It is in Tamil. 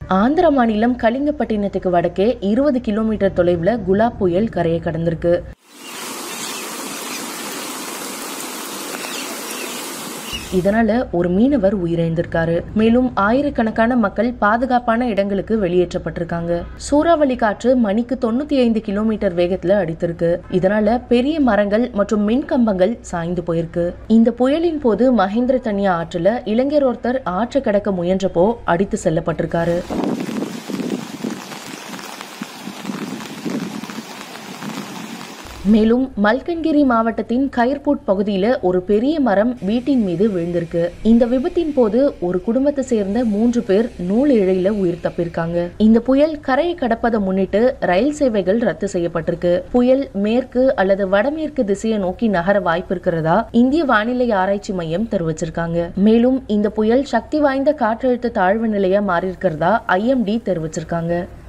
ஆந்திர மாநிலம் கலிங்கப்பட்டினத்துக்கு வடக்கே இருபது கிலோமீட்டர் தொலைவில் குலா புயல் கரையை கடந்திருக்கு இதனால ஒரு மீனவர் உயிரிழந்திருக்காரு மேலும் ஆயிரக்கணக்கான மக்கள் பாதுகாப்பான இடங்களுக்கு வெளியேற்றப்பட்டிருக்காங்க சூறாவளி காற்று மணிக்கு தொண்ணூத்தி ஐந்து கிலோமீட்டர் வேகத்துல அடித்திருக்கு இதனால பெரிய மரங்கள் மற்றும் மின் கம்பங்கள் சாய்ந்து போயிருக்கு இந்த புயலின் போது மகேந்திர தனியா ஆற்றுல இளைஞர் ஒருத்தர் ஆற்றை கடக்க முயன்றப்போ அடித்து செல்லப்பட்டிருக்காரு மேலும் மல்கன்கிரி மாவட்டத்தின் கயிர்பூட் பகுதியில ஒரு பெரிய மரம் வீட்டின் மீது விழுந்திருக்கு இந்த விபத்தின் போது ஒரு குடும்பத்தை சேர்ந்த மூன்று பேர் நூல் இழையில உயிர் தப்பிருக்காங்க இந்த புயல் கரையை கடப்பதை முன்னிட்டு ரயில் சேவைகள் ரத்து செய்யப்பட்டிருக்கு புயல் மேற்கு அல்லது வடமேற்கு திசையை நோக்கி நகர வாய்ப்பு இருக்கிறதா இந்திய வானிலை ஆராய்ச்சி மையம் தெரிவிச்சிருக்காங்க மேலும் இந்த புயல் சக்தி வாய்ந்த காற்றழுத்த தாழ்வு நிலையா மாறி இருக்கிறதா ஐஎம்டி தெரிவிச்சிருக்காங்க